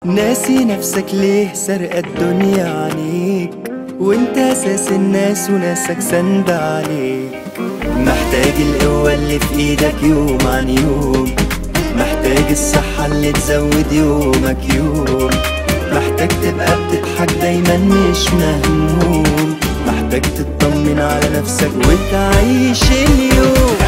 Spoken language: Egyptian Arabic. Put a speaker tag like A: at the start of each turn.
A: ناسي نفسك ليه سرقة الدنيا عنيك وانت اساس الناس وناسك سند عليك محتاج القوة اللي في ايدك يوم عن يوم محتاج الصحة اللي تزود يومك يوم محتاج تبقى بتضحك دايما مش مهموم محتاج تطمن على نفسك وتعيش اليوم